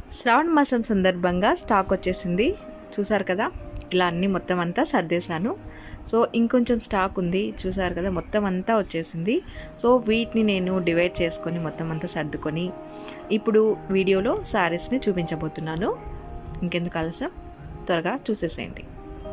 శ్రావణ మాసం సందర్భంగా స్టాక్ వచ్చేసింది చూసారు కదా ఇలా అన్నీ మొత్తం అంతా సర్దేశాను సో ఇంకొంచెం స్టాక్ ఉంది చూసారు కదా మొత్తం అంతా వచ్చేసింది సో వీటిని నేను డివైడ్ చేసుకొని మొత్తం అంతా సర్దుకొని ఇప్పుడు వీడియోలో శారీస్ని చూపించబోతున్నాను ఇంకెందుకు ఆలస్యం త్వరగా చూసేసేయండి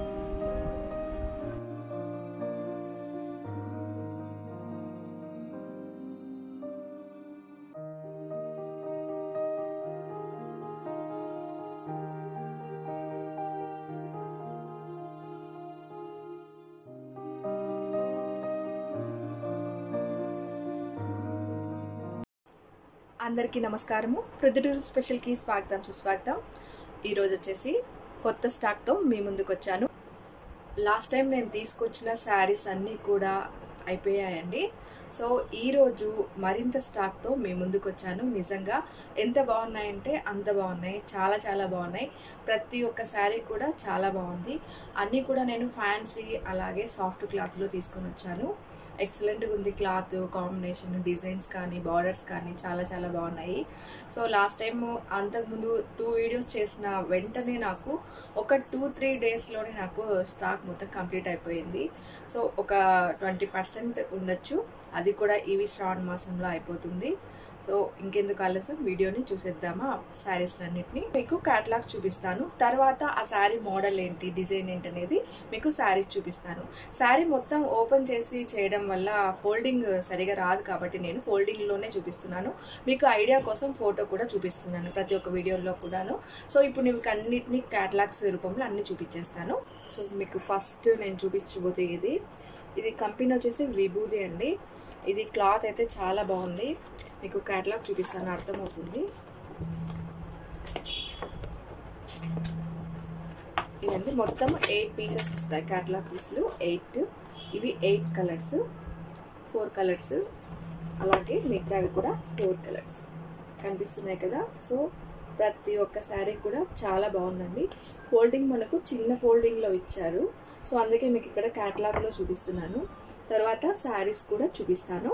అందరికీ నమస్కారము ప్రొద్దుటూరు స్పెషల్కి స్వాగతం సుస్వాగతం ఈరోజు వచ్చేసి కొత్త స్టాక్తో మీ ముందుకు వచ్చాను లాస్ట్ టైం నేను తీసుకొచ్చిన శారీస్ అన్నీ కూడా అయిపోయాయండి సో ఈరోజు మరింత స్టాక్తో మీ ముందుకు వచ్చాను నిజంగా ఎంత బాగున్నాయంటే అంత బాగున్నాయి చాలా చాలా బాగున్నాయి ప్రతి ఒక్క శారీ కూడా చాలా బాగుంది అన్నీ కూడా నేను ఫ్యాన్సీ అలాగే సాఫ్ట్ క్లాత్లో తీసుకొని వచ్చాను ఎక్సలెంట్గా ఉంది క్లాత్ కాంబినేషన్ డిజైన్స్ కానీ బార్డర్స్ కానీ చాలా చాలా బాగున్నాయి సో లాస్ట్ టైం అంతకుముందు టూ వీడియోస్ చేసిన వెంటనే నాకు ఒక టూ త్రీ డేస్లోనే నాకు స్టాక్ మొత్తం కంప్లీట్ అయిపోయింది సో ఒక ట్వంటీ పర్సెంట్ ఉండొచ్చు అది కూడా ఈవి శ్రావణ మాసంలో అయిపోతుంది సో ఇంకెందుకు ఆలస్యం వీడియోని చూసేద్దామా శారీస్ అన్నిటిని మీకు క్యాటలాగ్ చూపిస్తాను తర్వాత ఆ శారీ మోడల్ ఏంటి డిజైన్ ఏంటి అనేది మీకు శారీస్ చూపిస్తాను శారీ మొత్తం ఓపెన్ చేసి చేయడం వల్ల ఫోల్డింగ్ సరిగా రాదు కాబట్టి నేను ఫోల్డింగ్లోనే చూపిస్తున్నాను మీకు ఐడియా కోసం ఫోటో కూడా చూపిస్తున్నాను ప్రతి ఒక్క వీడియోలో కూడాను సో ఇప్పుడు మీకు అన్నిటినీ క్యాటలాగ్స్ రూపంలో అన్ని చూపించేస్తాను సో మీకు ఫస్ట్ నేను చూపించబోతే ఇది ఇది కంపెనీ వచ్చేసి విభూది అండి ఇది క్లాత్ అయితే చాలా బాగుంది మీకు క్యాటలాగ్ చూపిస్తాను అర్థమవుతుంది ఇదండి మొత్తం ఎయిట్ పీసెస్ వస్తాయి క్యాటలాగ్ పీసులు ఎయిట్ ఇవి ఎయిట్ కలర్స్ ఫోర్ కలర్స్ అలాగే మిగతావి కూడా ఫోర్ కలర్స్ కనిపిస్తున్నాయి కదా సో ప్రతి ఒక్క శారీ కూడా చాలా బాగుందండి ఫోల్డింగ్ మనకు చిన్న ఫోల్డింగ్లో ఇచ్చారు సో అందుకే మీకు ఇక్కడ క్యాటలాగ్లో చూపిస్తున్నాను తర్వాత శారీస్ కూడా చూపిస్తాను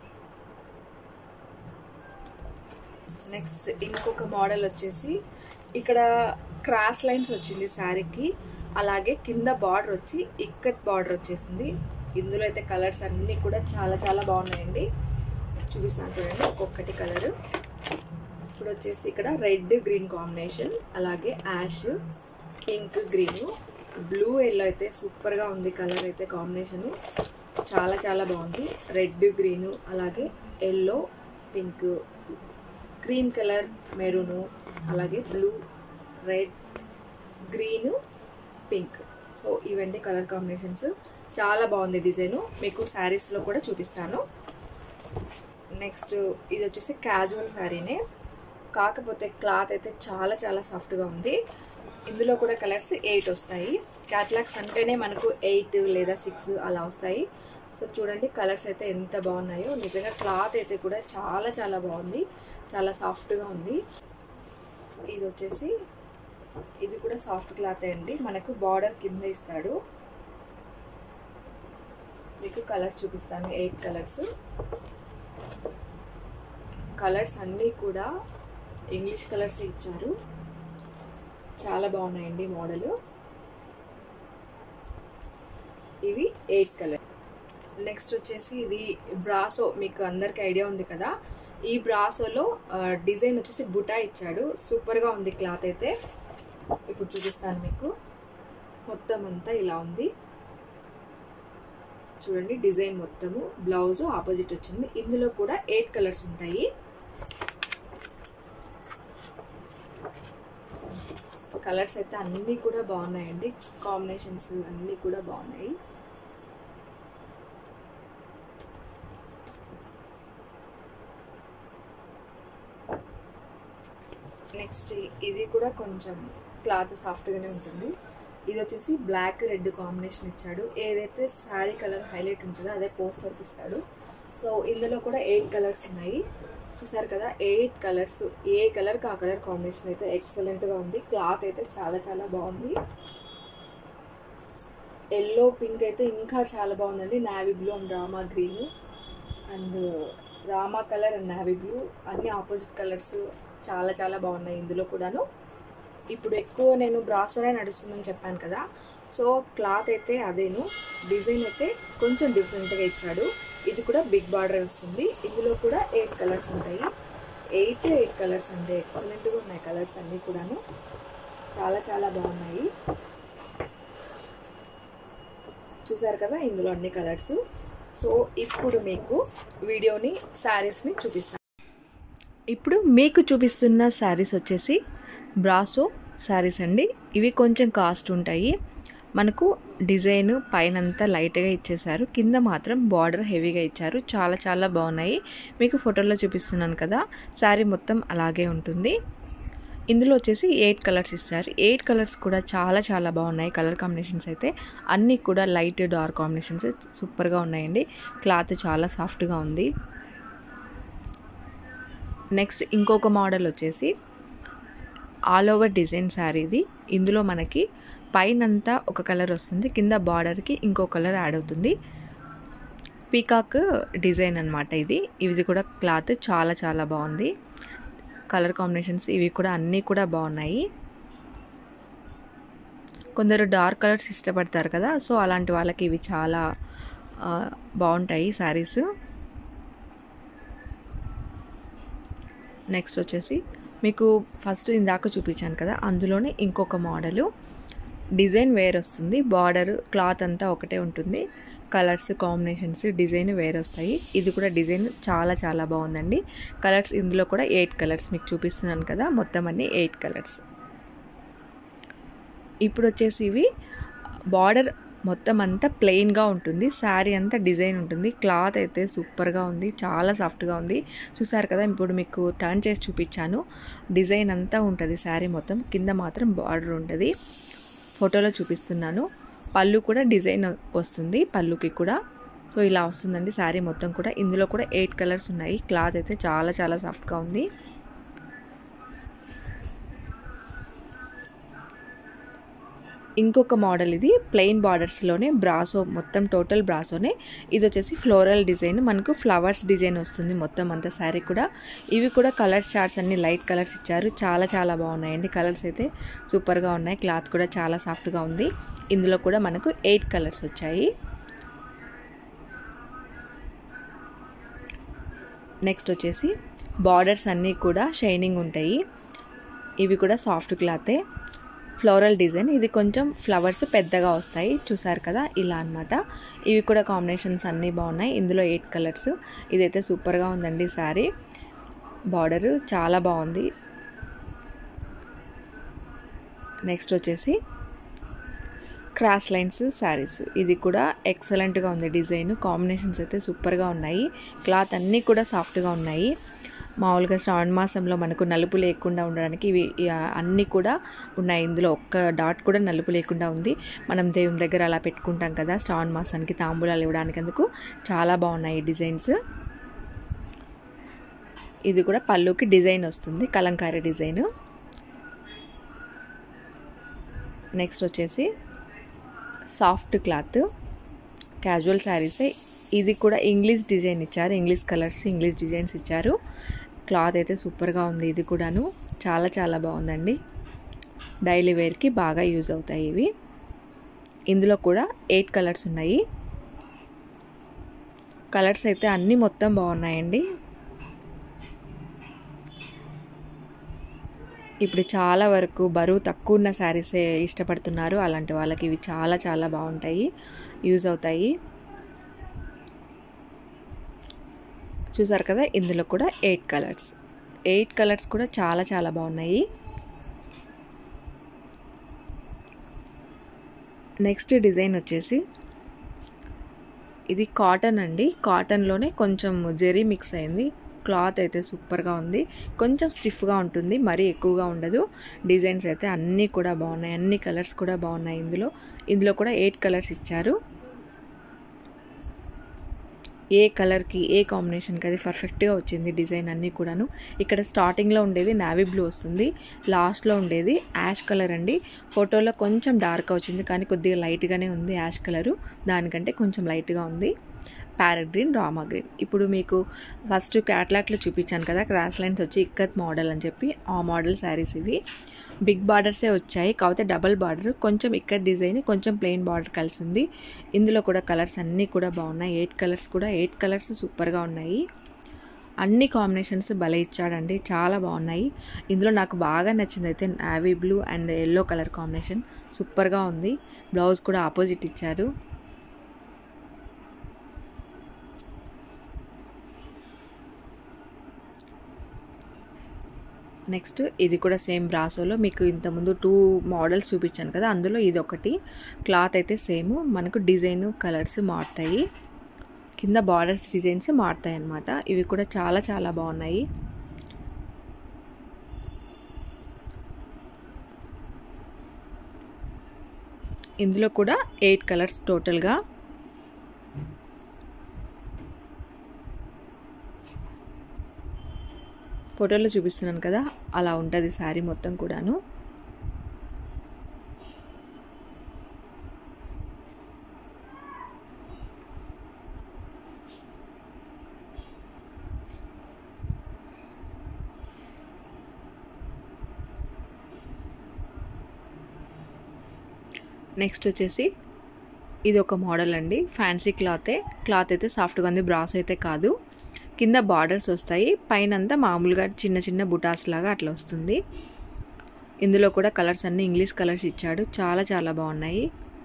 నెక్స్ట్ ఇంకొక మోడల్ వచ్చేసి ఇక్కడ క్రాస్ లైన్స్ వచ్చింది శారీకి అలాగే కింద బార్డర్ వచ్చి ఇక్కత్ బార్డర్ వచ్చేసింది ఇందులో అయితే కలర్స్ అన్నీ కూడా చాలా చాలా బాగున్నాయండి చూపిస్తాను చూడండి ఒక్కొక్కటి కలర్ ఇప్పుడు వచ్చేసి ఇక్కడ రెడ్ గ్రీన్ కాంబినేషన్ అలాగే ash pink green blue yellow అయితే సూపర్గా ఉంది కలర్ అయితే కాంబినేషన్ చాలా చాలా బాగుంది రెడ్ గ్రీన్ అలాగే yellow pink cream colour maroon అలాగే blue red green pink so ఇవన్నీ కలర్ కాంబినేషన్స్ చాలా బాగుంది డిజైను మీకు శారీస్లో కూడా చూపిస్తాను నెక్స్ట్ ఇది వచ్చేసి క్యాజువల్ శారీనే కాకపోతే క్లాత్ అయితే చాలా చాలా సాఫ్ట్గా ఉంది ఇందులో కూడా కలర్స్ ఎయిట్ వస్తాయి క్యాట్లాగ్స్ అంటేనే మనకు ఎయిట్ లేదా సిక్స్ అలా వస్తాయి సో చూడండి కలర్స్ అయితే ఎంత బాగున్నాయో నిజంగా క్లాత్ అయితే కూడా చాలా చాలా బాగుంది చాలా సాఫ్ట్గా ఉంది ఇది వచ్చేసి ఇది కూడా సాఫ్ట్ క్లాత్ అండి మనకు బార్డర్ కింద ఇస్తాడు మీకు కలర్ చూపిస్తాను ఎయిట్ కలర్స్ కలర్స్ అన్నీ కూడా ఇంగ్లీష్ కలర్స్ ఇచ్చారు చాలా బాగున్నాయండి మోడల్ ఇవి ఎయిట్ కలర్ నెక్స్ట్ వచ్చేసి ఇది బ్రాసో మీకు అందరికి ఐడియా ఉంది కదా ఈ బ్రాసోలో డిజైన్ వచ్చేసి బుటా ఇచ్చాడు సూపర్గా ఉంది క్లాత్ అయితే ఇప్పుడు చూపిస్తాను మీకు మొత్తం అంతా ఇలా ఉంది చూడండి డిజైన్ మొత్తము బ్లౌజ్ ఆపోజిట్ వచ్చింది ఇందులో కూడా ఎయిట్ కలర్స్ ఉంటాయి కలర్స్ అయితే అన్నీ కూడా బాగున్నాయండి కాంబినేషన్స్ అన్నీ కూడా బాగున్నాయి నెక్స్ట్ ఇది కూడా కొంచెం క్లాత్ సాఫ్ట్గానే ఉంటుంది ఇది వచ్చేసి బ్లాక్ రెడ్ కాంబినేషన్ ఇచ్చాడు ఏదైతే శారీ కలర్ హైలైట్ ఉంటుందో అదే పోస్టర్కి ఇస్తాడు సో ఇందులో కూడా ఎయిట్ కలర్స్ ఉన్నాయి చూసారు కదా ఎయిట్ కలర్స్ ఏ కలర్కి ఆ కలర్ కాంబినేషన్ అయితే ఎక్సలెంట్గా ఉంది క్లాత్ అయితే చాలా చాలా బాగుంది ఎల్లో పింక్ అయితే ఇంకా చాలా బాగుందండి నావీ బ్లూ అండ్ డ్రామా green and rama colour and navy blue అన్ని ఆపోజిట్ కలర్స్ చాలా చాలా బాగున్నాయి ఇందులో కూడాను ఇప్పుడు ఎక్కువ నేను బ్రాసోనే నడుస్తుందని చెప్పాను కదా సో క్లాత్ అయితే అదేను డిజైన్ అయితే కొంచెం డిఫరెంట్గా ఇచ్చాడు ఇది కూడా బిగ్ బార్డర్ వస్తుంది ఇందులో కూడా ఎయిట్ కలర్స్ ఉంటాయి ఎయిట్ ఎయిట్ కలర్స్ అంటే ఎక్సలెంట్గా ఉన్నాయి కలర్స్ అన్నీ కూడాను చాలా చాలా బాగున్నాయి చూసారు కదా ఇందులో అన్ని కలర్స్ సో ఇప్పుడు మీకు వీడియోని శారీస్ని చూపిస్తాను ఇప్పుడు మీకు చూపిస్తున్న శారీస్ వచ్చేసి బ్రాసో శారీస్ అండి ఇవి కొంచెం కాస్ట్ ఉంటాయి మనకు డిజైన్ పైనంతా లైట్గా ఇచ్చేసారు కింద మాత్రం బార్డర్ హెవీగా ఇచ్చారు చాలా చాలా బాగున్నాయి మీకు ఫోటోలో చూపిస్తున్నాను కదా శారీ మొత్తం అలాగే ఉంటుంది ఇందులో వచ్చేసి ఎయిట్ కలర్స్ ఇచ్చారు ఎయిట్ కలర్స్ కూడా చాలా చాలా బాగున్నాయి కలర్ కాంబినేషన్స్ అయితే అన్నీ కూడా లైట్ డార్క్ కాంబినేషన్స్ సూపర్గా ఉన్నాయండి క్లాత్ చాలా సాఫ్ట్గా ఉంది నెక్స్ట్ ఇంకొక మోడల్ వచ్చేసి ఆల్ ఓవర్ డిజైన్ శారీ ఇది ఇందులో మనకి పైనంతా ఒక కలర్ వస్తుంది కింద బార్డర్కి ఇంకో కలర్ యాడ్ అవుతుంది పీకాక్ డిజైన్ అనమాట ఇది ఇది కూడా క్లాత్ చాలా చాలా బాగుంది కలర్ కాంబినేషన్స్ ఇవి కూడా అన్నీ కూడా బాగున్నాయి కొందరు డార్క్ కలర్స్ ఇష్టపడతారు కదా సో అలాంటి వాళ్ళకి ఇవి చాలా బాగుంటాయి శారీస్ నెక్స్ట్ వచ్చేసి మీకు ఫస్ట్ ఇందాక చూపించాను కదా అందులోనే ఇంకొక మోడలు డిజైన్ వేర్ వస్తుంది బార్డర్ క్లాత్ అంతా ఒకటే ఉంటుంది కలర్స్ కాంబినేషన్స్ డిజైన్ వేరే వస్తాయి ఇది కూడా డిజైన్ చాలా చాలా బాగుందండి కలర్స్ ఇందులో కూడా ఎయిట్ కలర్స్ మీకు చూపిస్తున్నాను కదా మొత్తం అన్ని ఎయిట్ కలర్స్ ఇప్పుడు వచ్చేసి ఇవి బార్డర్ మొత్తం అంతా ప్లెయిన్గా ఉంటుంది శారీ అంతా డిజైన్ ఉంటుంది క్లాత్ అయితే సూపర్గా ఉంది చాలా సాఫ్ట్గా ఉంది చూసారు కదా ఇప్పుడు మీకు టర్న్ చేసి చూపించాను డిజైన్ అంతా ఉంటుంది శారీ మొత్తం కింద మాత్రం బార్డర్ ఉంటుంది ఫోటోలో చూపిస్తున్నాను పళ్ళు కూడా డిజైన్ వస్తుంది పళ్ళుకి కూడా సో ఇలా వస్తుందండి శారీ మొత్తం కూడా ఇందులో కూడా ఎయిట్ కలర్స్ ఉన్నాయి క్లాత్ అయితే చాలా చాలా సాఫ్ట్గా ఉంది ఇంకొక మోడల్ ఇది ప్లెయిన్ బార్డర్స్లోనే బ్రాసో మొత్తం టోటల్ బ్రాసోనే ఇది వచ్చేసి ఫ్లోరల్ డిజైన్ మనకు ఫ్లవర్స్ డిజైన్ వస్తుంది మొత్తం అంతా శారీ కూడా ఇవి కూడా కలర్ చార్ట్స్ అన్ని లైట్ కలర్స్ ఇచ్చారు చాలా చాలా బాగున్నాయండి కలర్స్ అయితే సూపర్గా ఉన్నాయి క్లాత్ కూడా చాలా సాఫ్ట్గా ఉంది ఇందులో కూడా మనకు ఎయిట్ కలర్స్ వచ్చాయి నెక్స్ట్ వచ్చేసి బార్డర్స్ అన్నీ కూడా షైనింగ్ ఉంటాయి ఇవి కూడా సాఫ్ట్ క్లాతే ఫ్లోరల్ డిజైన్ ఇది కొంచెం ఫ్లవర్స్ పెద్దగా వస్తాయి చూసారు కదా ఇలా అనమాట ఇవి కూడా కాంబినేషన్స్ అన్నీ బాగున్నాయి ఇందులో ఎయిట్ కలర్స్ ఇదైతే సూపర్గా ఉందండి శారీ బార్డర్ చాలా బాగుంది నెక్స్ట్ వచ్చేసి క్రాస్ లైన్స్ శారీస్ ఇది కూడా ఎక్సలెంట్గా ఉంది డిజైన్ కాంబినేషన్స్ అయితే సూపర్గా ఉన్నాయి క్లాత్ అన్నీ కూడా సాఫ్ట్గా ఉన్నాయి మామూలుగా శ్రావణ మాసంలో మనకు నలుపు లేకుండా ఉండడానికి ఇవి అన్నీ కూడా ఉన్నాయి ఇందులో ఒక్క డాట్ కూడా నలుపు లేకుండా ఉంది మనం దేవుని దగ్గర అలా పెట్టుకుంటాం కదా శ్రావణ మాసానికి తాంబూలాలు ఇవ్వడానికి అందుకు చాలా బాగున్నాయి డిజైన్స్ ఇది కూడా పళ్ళుకి డిజైన్ వస్తుంది కలంకారీ డిజైన్ నెక్స్ట్ వచ్చేసి సాఫ్ట్ క్లాత్ క్యాజువల్ శారీసే ఇది కూడా ఇంగ్లీష్ డిజైన్ ఇచ్చారు ఇంగ్లీష్ కలర్స్ ఇంగ్లీష్ డిజైన్స్ ఇచ్చారు క్లాత్ అయితే సూపర్గా ఉంది ఇది కూడాను చాలా చాలా బాగుందండి డైలీ వేర్కి బాగా యూజ్ అవుతాయి ఇవి ఇందులో కూడా ఎయిట్ కలర్స్ ఉన్నాయి కలర్స్ అయితే అన్నీ మొత్తం బాగున్నాయండి ఇప్పుడు చాలా వరకు బరువు తక్కువ ఉన్న శారీసే ఇష్టపడుతున్నారు అలాంటి వాళ్ళకి ఇవి చాలా చాలా బాగుంటాయి యూజ్ అవుతాయి చూసారు కదా ఇందులో కూడా ఎయిట్ కలర్స్ ఎయిట్ కలర్స్ కూడా చాలా చాలా బాగున్నాయి నెక్స్ట్ డిజైన్ వచ్చేసి ఇది కాటన్ అండి కాటన్లోనే కొంచెం జెరీ మిక్స్ అయింది క్లాత్ అయితే సూపర్గా ఉంది కొంచెం స్టిఫ్గా ఉంటుంది మరీ ఎక్కువగా ఉండదు డిజైన్స్ అయితే అన్నీ కూడా బాగున్నాయి అన్ని కలర్స్ కూడా బాగున్నాయి ఇందులో ఇందులో కూడా ఎయిట్ కలర్స్ ఇచ్చారు ఏ కలర్కి ఏ కాంబినేషన్కి అది పర్ఫెక్ట్గా వచ్చింది డిజైన్ అన్నీ కూడాను ఇక్కడ స్టార్టింగ్లో ఉండేది నావీ బ్లూ వస్తుంది లాస్ట్లో ఉండేది యాష్ కలర్ అండి ఫోటోలో కొంచెం డార్క్ వచ్చింది కానీ కొద్దిగా లైట్గానే ఉంది యాష్ కలరు దానికంటే కొంచెం లైట్గా ఉంది ప్యారెట్ గ్రీన్ రామా గ్రీన్ ఇప్పుడు మీకు ఫస్ట్ క్యాట్లాక్లో చూపించాను కదా క్రాస్ లైన్స్ వచ్చి ఇక్కత్ మోడల్ అని చెప్పి ఆ మోడల్ శారీస్ ఇవి బిగ్ బార్డర్సే వచ్చాయి కాకపోతే డబల్ బార్డర్ కొంచెం ఇక్కడ డిజైన్ కొంచెం ప్లెయిన్ బార్డర్ కలిసి ఉంది ఇందులో కూడా కలర్స్ అన్నీ కూడా బాగున్నాయి ఎయిట్ కలర్స్ కూడా ఎయిట్ కలర్స్ సూపర్గా ఉన్నాయి అన్ని కాంబినేషన్స్ భలే ఇచ్చాడండి చాలా బాగున్నాయి ఇందులో నాకు బాగా నచ్చింది అయితే navy blue and yellow colour combination సూపర్గా ఉంది బ్లౌజ్ కూడా ఆపోజిట్ ఇచ్చారు నెక్స్ట్ ఇది కూడా సేమ్ బ్రాసోలో మీకు ఇంతకుముందు టూ మోడల్స్ చూపించాను కదా అందులో ఇది ఒకటి క్లాత్ అయితే సేమ్ మనకు డిజైన్ కలర్స్ మారుతాయి కింద బార్డర్స్ డిజైన్స్ మారుతాయి అన్నమాట ఇవి కూడా చాలా చాలా బాగున్నాయి ఇందులో కూడా ఎయిట్ కలర్స్ టోటల్గా ఫోటోలో చూపిస్తున్నాను కదా అలా ఉంటుంది శారీ మొత్తం కూడాను నెక్స్ట్ వచ్చేసి ఇది ఒక మోడల్ అండి ఫ్యాన్సీ క్లాతే క్లాత్ అయితే సాఫ్ట్గా ఉంది బ్రాస్ అయితే కాదు కింద బార్డర్స్ వస్తాయి పైన అంతా మామూలుగా చిన్న చిన్న బుటాస్ లాగా అట్లా వస్తుంది ఇందులో కూడా కలర్స్ అన్నీ ఇంగ్లీష్ కలర్స్ ఇచ్చాడు చాలా చాలా బాగున్నాయి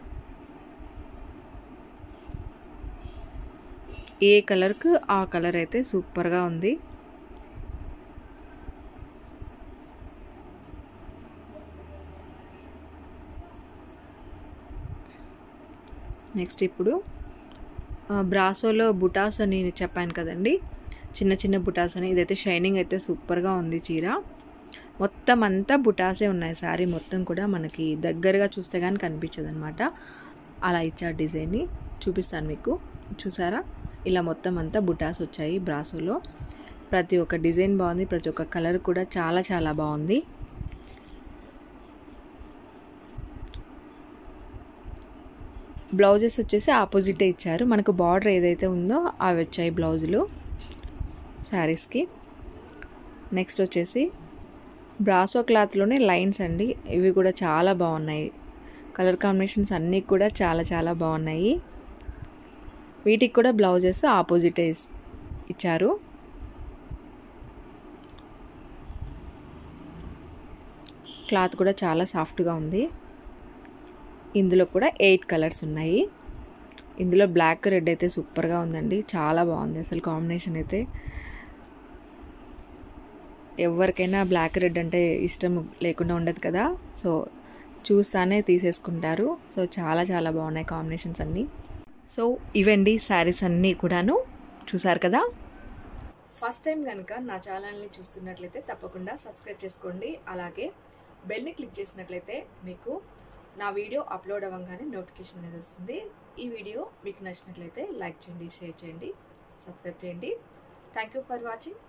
ఏ కలర్కు ఆ కలర్ అయితే సూపర్గా ఉంది నెక్స్ట్ ఇప్పుడు బ్రాసోలో బుటాస్ అని చెప్పాను కదండి చిన్న చిన్న బుటాస్ అని ఇదైతే షైనింగ్ అయితే సూపర్గా ఉంది చీర మొత్తం అంతా బుటాసే ఉన్నాయి శారీ మొత్తం కూడా మనకి దగ్గరగా చూస్తే కానీ కనిపించదు అనమాట అలా ఇచ్చారు డిజైన్ని చూపిస్తాను మీకు చూసారా ఇలా మొత్తం అంతా బుటాస్ వచ్చాయి బ్రాసోలో ప్రతి ఒక్క డిజైన్ బాగుంది ప్రతి ఒక్క కలర్ కూడా చాలా చాలా బాగుంది బ్లౌజెస్ వచ్చేసి ఆపోజిటే ఇచ్చారు మనకు బార్డర్ ఏదైతే ఉందో అవి వచ్చాయి బ్లౌజులు శారీస్కి నెక్స్ట్ వచ్చేసి బ్రాసో క్లాత్లోనే లైన్స్ అండి ఇవి కూడా చాలా బాగున్నాయి కలర్ కాంబినేషన్స్ అన్నీ కూడా చాలా చాలా బాగున్నాయి వీటికి కూడా బ్లౌజెస్ ఆపోజిటే ఇచ్చారు క్లాత్ కూడా చాలా సాఫ్ట్గా ఉంది ఇందులో కూడా ఎయిట్ కలర్స్ ఉన్నాయి ఇందులో బ్లాక్ రెడ్ అయితే సూపర్గా ఉందండి చాలా బాగుంది అసలు కాంబినేషన్ అయితే ఎవరికైనా బ్లాక్ రెడ్ అంటే ఇష్టం లేకుండా ఉండదు కదా సో చూస్తానే తీసేసుకుంటారు సో చాలా చాలా బాగున్నాయి కాంబినేషన్స్ అన్నీ సో ఇవండి శారీస్ అన్నీ కూడాను చూసారు కదా ఫస్ట్ టైం కనుక నా ఛానల్ని చూస్తున్నట్లయితే తప్పకుండా సబ్స్క్రైబ్ చేసుకోండి అలాగే బెల్ని క్లిక్ చేసినట్లయితే మీకు నా వీడియో అప్లోడ్ అవ్వగానే నోటిఫికేషన్ అనేది వస్తుంది ఈ వీడియో మీకు నచ్చినట్లయితే లైక్ చేయండి షేర్ చేయండి సబ్స్క్రైబ్ చేయండి థ్యాంక్ యూ ఫర్ వాచింగ్